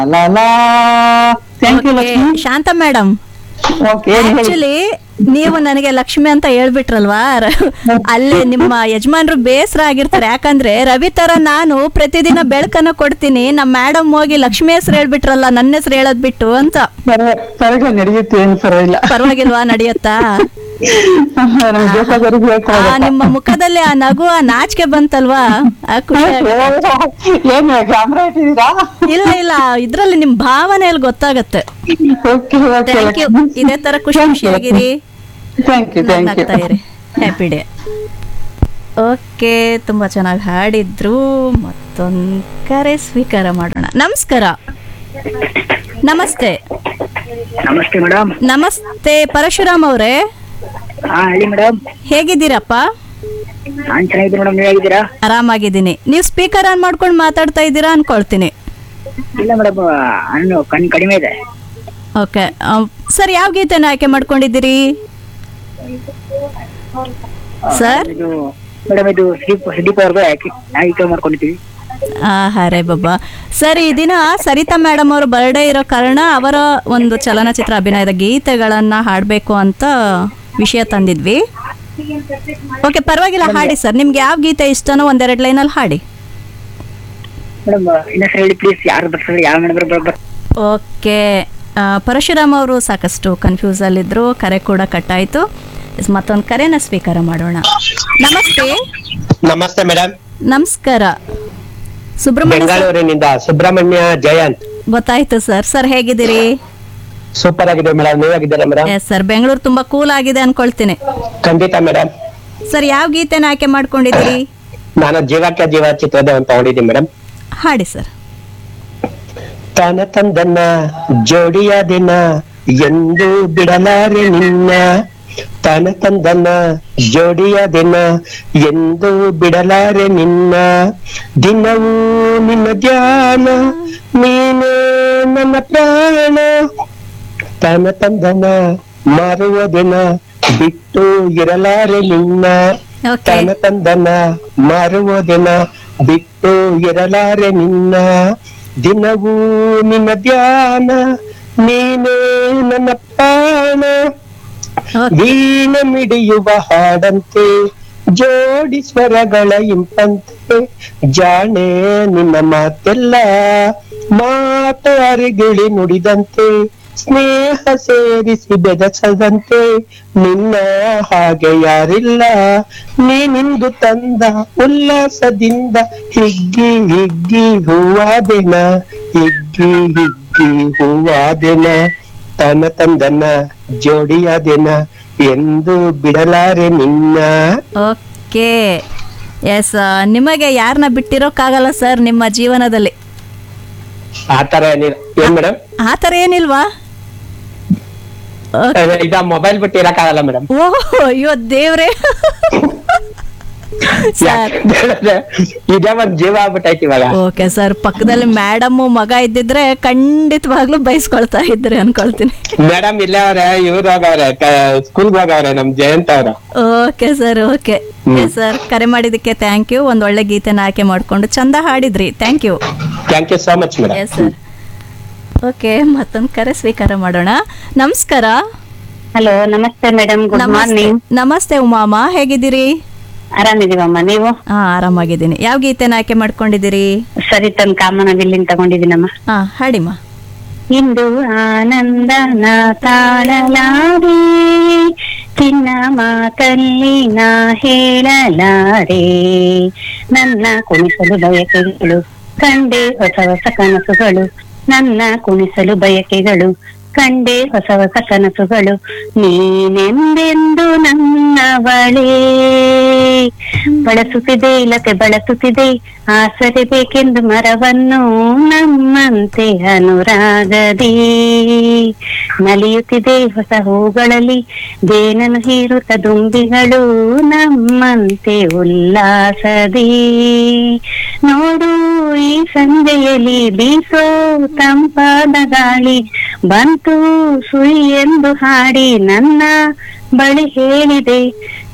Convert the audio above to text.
Thank you Okay, Lakshmi Shanta madam okay actually ನೀವು ನನಗೆ ಲಕ್ಷ್ಮಿ ಅಂತ ಹೇಳ್ಬಿಟ್ರಲ್ವಾ ರ- ಅಲ್ಲಿ ನಿಮ್ಮ ಯಜಮಾನ್ರು ಬೇಸರ ಆಗಿರ್ತಾರೆ ಯಾಕಂದ್ರೆ ರವಿ ತರ ನಾನು ಪ್ರತಿದಿನ ಬೆಳಕನ್ನ ಕೊಡ್ತೀನಿ ನಮ್ಮ ಮೇಡಮ್ ಹೋಗಿ ಲಕ್ಷ್ಮಿ ಹೆಸರು ಹೇಳ್ಬಿಟ್ರಲ್ಲ ನನ್ನ ಹೆಸರು ಹೇಳೋದ್ ಬಿಟ್ಟು ಅಂತ ಪರವಾಗಿಲ್ಲ ನಡೆಯುತ್ತೆ ಏನು ಪರವಾಗಿಲ್ಲ ಪರವಾಗಿಲ್ವಾ ನಡೆಯುತ್ತಾ ನಮ್ಗೆ ಬೇಕಾದವ್ರಿಗೆ ಆ ಹೇಳ್ಕೊಳೋದಪ್ಪ. ನಿಮ್ಮ ಮುಖದಲ್ಲಿ ಆ ನಗು ಆ ನಾಚಿಕೆ ಬಂತಲ್ವಾ ಆ ಖುಷಿ ಆಗ್- ಏನು ಕ್ಯಾಮ್ರಾ ಇಟ್ಟಿದ್ದೀರಾ ಇಲ್ಲ ಇಲ್ಲ ಇದ್ರಲ್ಲಿ ನಿಮ್ ಭಾವನೆಯಲ್ಲಿ ಗೊತ್ತಾಗತ್ತೆ ಓಕೆ ಓಕೆ ಥ್ಯಾಂಕ್ ಯು ಇದೇ ತರ ಖುಷಿ ಖುಷಿಯಾಗಿರಿ ಥ್ಯಾಂಕ್ ಯು ಥ್ಯಾಂಕ್ ಯು ನಗ್ತಾ ಇರಿ ಹ್ಯಾಪಿ ಡೇ ಓಕೆ ತುಂಬಾ ಚೆನ್ನಾಗಿ ಹಾಡಿದ್ರು ಮತ್ತೊಂದು ಕರೆ ಸ್ವೀಕಾರ ಮಾಡೋಣ ನಮಸ್ಕಾರ ನಮಸ್ತೆ ನಮಸ್ತೆ ಮೇಡಮ್ ನಮಸ್ತೆ ಪರಶುರಾಮ್ ಅವರೇ ಹಾ ಹೇಳಿ ಮೇಡಮ್ ಹೇಗಿದ್ದೀರಪ್ಪ ನಾನ್ ಚೆನ್ನಾಗಿದ್ದೀನಿ ಮೇಡಮ್ ನೀವು ಹೇಗಿದ್ದೀರಾ ಆರಾಮಾಗಿದ್ದೀನಿ ನೀವು ಸ್ಪೀಕರ್ ಆನ್ ಮಾಡ್ಕೊಂಡು ಮಾತಾಡ್ತಾ ಇದ್ದೀರಾ ಅನ್ಕೊಳ್ತೀನಿ ಇಲ್ಲ ಮೇಡಮ್ ಹಣ್ಣು ಕಣ್ಣು ಕಡಿಮೆ ಇದೆ ಓಕೆ ಸರ್ ಯಾವ ಗೀತೆನ ಆಯ್ಕೆ ಮಾಡ್ಕೊಂಡಿದ್ದೀರಿ ಸರ್ ಇದು ಮೇಡಮ್ ಇದು ಸುದೀಪ್ ಸುದೀಪ್ ಅವ್ರದ್ದು ಆಯ್ಕೆ ಆಯ್ಕೆ ಮಾಡ್ಕೊಂಡಿದ್ದೀವಿ ಹರೇ ಬಾಬಾ ಸರ್ ಈ ದಿನ ಸರಿತಾ ಮೇಡಮ್ ಅವ್ರ ಬರ್ಡೇ ಇರೋ ಕಾರಣ ಅವರ ಒಂದು ಚಲನಚಿತ್ರ ಅಭಿನಯದ ಗೀತೆಗಳನ್ನ ಹಾಡಬೇಕು ಅಂತ ವಿಷಯ ತಂದಿದ್ವಿ ಓಕೆ ಪರವಾಗಿಲ್ಲ ಹಾಡಿ ಸರ್ ನಿಮ್ಗೆ ಯಾವ ಗೀತೆ ಇಷ್ಟನೋ ಒಂದೆರಡು ಲೈನಲ್ಲಿ ಹಾಡಿ ಮೇಡಮ್ ಇನ್ನೊಂದ್ಸಲ ಹೇಳಿ ಪ್ಲೀಸ್ ಯಾರು ಬರ್ತಾರೆ ಯಾವ ಮೇಡಮ್ ಬರ್ತಾರೆ ಓಕೆ ಆ, ಪರಶುರಾಮ್ ಅವರು ಸಾಕಷ್ಟು ಕನ್ಫ್ಯೂಸ್ ಅಲ್ಲಿದ್ರು ಕರೆ ಕೂಡ ಕಟ್ಟಾಯಿತು ಮತ್ತೊಂದು ಕರೆನ ಸ್ವೀಕಾರ ಮಾಡೋಣ ನಮಸ್ತೆ ನಮಸ್ತೆ ಮೇಡಮ್ ನಮಸ್ಕಾರ ಸುಬ್ರಹ್ಮಣ್ಯ ಸರ್ ಬೆಂಗಳೂರಿನಿಂದ ಸುಬ್ರಹ್ಮಣ್ಯ ಜಯಂತ್ ಗೊತ್ತಾಯ್ತು ಸರ್ ಸರ್ ಹೇಗಿದ್ದೀರಿ ಸೂಪರ್ ಆಗಿದೆ ಮೇಡಮ್ ನೀವಾಗಿದ್ದೀರಾ ಮೇಡಮ್ ಎಸ್ ಸರ್ ಬೆಂಗಳೂರು ತುಂಬಾ ಕೂಲ್ ಆಗಿದೆ ಅನ್ಕೊಳ್ತೀನಿ ಖಂಡಿತ ಮೇಡಮ್ ಸರ್ ಯಾವ ಗೀತೆನ ಆಯ್ಕೆ ಮಾಡ್ಕೊಂಡಿದ್ದೀರಿ ನಾನು ಜೀವಕ್ಕೆ ಜೀವ ಚಿತ್ರದ ಒಂದು ತಗೊಂಡಿದ್ದೀನಿ ಮೇಡಮ್ ಹಾಡಿ ಸರ್ ತನ ತಂದನ್ನ ಜೋಡಿಯ ದಿನ ಎಂದು ಬಿಡಲಾರೆ ನಿನ್ನ ತನ ತಂದನ್ನ ಜೋಡಿಯ ದಿನ ಎಂದು ಬಿಡಲಾರೆ ನಿನ್ನ ದಿನವೂ ನಿನ್ನ ಧ್ಯಾನ ನೀನೇ ನನ್ನ ಪ್ರಾಣ ತನ ತಂದನ ಮಾರುವ ದಿನ ಬಿಟ್ಟು ಇರಲಾರೆ ನಿನ್ನ ಓಕೆ ತನ ತಂದನ ಮಾರುವ ದಿನ ಬಿಟ್ಟು ಇರಲಾರೆ ನಿನ್ನ ದಿನವೂ ನಿನ್ನ ಧ್ಯಾನ ನೀನೇ ನನ್ನ ಪ್ರಾಣ ಓಕೆ ವೀಣ ಮಿಡಿಯುವ ಹಾಡಂತೆ ಜೋಡಿ ಸ್ವರಗಳ ಇಂಪಂತೆ ಜಾಣೆ ನಿನ್ನ ಮಾತೆಲ್ಲ ಮಾತು ಅರಿಗಿಳಿ ನುಡಿದಂತೆ ಸ್ನೇಹ ಸೇರಿಸಿ ಬೆದಸದಂತೆ ನಿನ್ನ ಹಾಗೆ ಯಾರಿಲ್ಲ ನೀನಿಂದು ತಂದ ಉಲ್ಲಾಸದಿಂದ ಹಿಗ್ಗಿ ಹಿಗ್ಗಿ ಹೂವಾದೆನ ಹಿಗ್ಗಿ ಹಿಗ್ಗಿ ಹೂವಾದೆನ ತನ ತಂದನ ಜೋಡಿಯಾದೆನ ಎಂದು ಬಿಡಲಾರೆ ನಿನ್ನ ಓಕೆ ಎಸ್ ನಿಮಗೆ ಯಾರನ್ನ ಬಿಟ್ಟಿರೋಕ್ಕಾಗಲ್ಲ ಸರ್ ನಿಮ್ಮ ಜೀವನದಲ್ಲಿ ಆತರ ಏನಿಲ್ಲ ಏನ್ ಮೇಡಮ್ ಆ ಥರ ಏನಿಲ್ವಾ ಓ- ಇದ ಮೊಬೈಲ್ ಬಿಟ್ಟು ಇರಕ್ಕಾಗಲ್ಲ ಮೇಡಮ್ ಓಹ್ ಅಯ್ಯೋ ದೇವ್ರೆ ಸರ್ ಇದೇ ಒಂದ್ ಜೀವ ಆಗ್ಬಿಟ್ಟೈತಿ ಇವಾಗ ಓಕೆ ಸರ್ ಪಕ್ಕದಲ್ಲಿ ಮೇಡಮ್ ಮಗ ಇದ್ದಿದ್ರೆ ಖಂಡಿತವಾಗ್ಲೂ ಬೈಸ್ಕೊಳ್ತಾ ಇದ್ರೆ ಅನ್ಕೊಳ್ತೀನಿ ಮೇಡಮ್ ಇಲ್ಲೇ ಅವ್ರೆ ಇವ್ರು ಹೋಗವ್ರೆ ಸ್ಕೂಲ್ಗೆ ಹೋಗವ್ರೆ ನಮ್ ಜಯಂತ್ ಅವ್ರ ಓಕೆ ಸರ್ ಓಕೆ ಸರ್ ಕರೆ ಮಾಡಿದ್ದಕ್ಕೆ ಥ್ಯಾಂಕ್ ಯು ಒಂದು ಒಳ್ಳೆ ಗೀತೆನ ಆಯ್ಕೆ ಮಾಡ್ಕೊಂಡು ಚಂದ ಹಾಡಿದ್ರಿ thank you thank you so much madam yes sir okay ಮತ್ತೊಂದು ಕರೆ ಸ್ವೀಕಾರ ಮಾಡೋಣ ನಮಸ್ಕಾರ ಹಲೋ ನಮಸ್ತೆ ಮೇಡಮ್ ಗುಡ್ ನಮಸ್ತೆ ಮಾರ್ನಿಂಗ್ ನಮಸ್ತೆ ಉಮಾಮ ಹೇಗಿದ್ದೀರಿ ಆರಾಮಿದೀವಮ್ಮ ನೀವು ಹಾ ಆರಾಮಾಗಿದ್ದೀನಿ ಯಾವ ಗೀತೆನ ಆಯ್ಕೆ ಮಾಡ್ಕೊಂಡಿದ್ದೀರಿ ಸರಿತನ್ ಕಾಮನ ಬಿಲ್ಲಿಂಗ್ ತಗೊಂಡಿದ್ದೀನಮ್ಮ ಹಾ ಹಾಡಿಮ್ಮ ಇಂದು ಆನಂದನ ತಾಳಲಾರೆ ಚಿನ್ನ ಮಾತಲ್ಲಿ ನಾ ಹೇಳಲಾರೆ ನನ್ನ ಕುಣಿಸಲು ಬಯಕೆಗಳು ಕಂಡೆ ಹೊಸ ಹೊಸ ಕನಸುಗಳು ನನ್ನ ಕುಣಿಸಲು ಬಯಕೆಗಳು ಕಂಡೆ ಹೊಸ ಹೊಸ ಕನಸುಗಳು ನೀನೆಂದೆಂದು ನನ್ನವಳೇ ಬಳಸುತ್ತಿದೆ ಇಲ್ಲತೆ ಬಳಸುತ್ತಿದೆ ಆಸರೆ ಬೇಕೆಂದು ಮರವನ್ನು ನಮ್ಮಂತೆ ಅನುರಾಗದಿ ನಲಿಯುತ್ತಿದೆ ಹೊಸ ಹೂಗಳಲ್ಲಿ ದೇನನು ಹೀರುತ್ತ ದುಂಬಿಗಳು ನಮ್ಮಂತೆ ಉಲ್ಲಾಸದಿ ನೋಡು ಈ ಸಂಜೆಯಲ್ಲಿ ಬೀಸೋ ತಂಪಾದ ಗಾಳಿ ಬಂತು ಸುಳಿ ಎಂದು ಹಾಡಿ ನನ್ನ ಬಳಿ ಹೇಳಿದೆ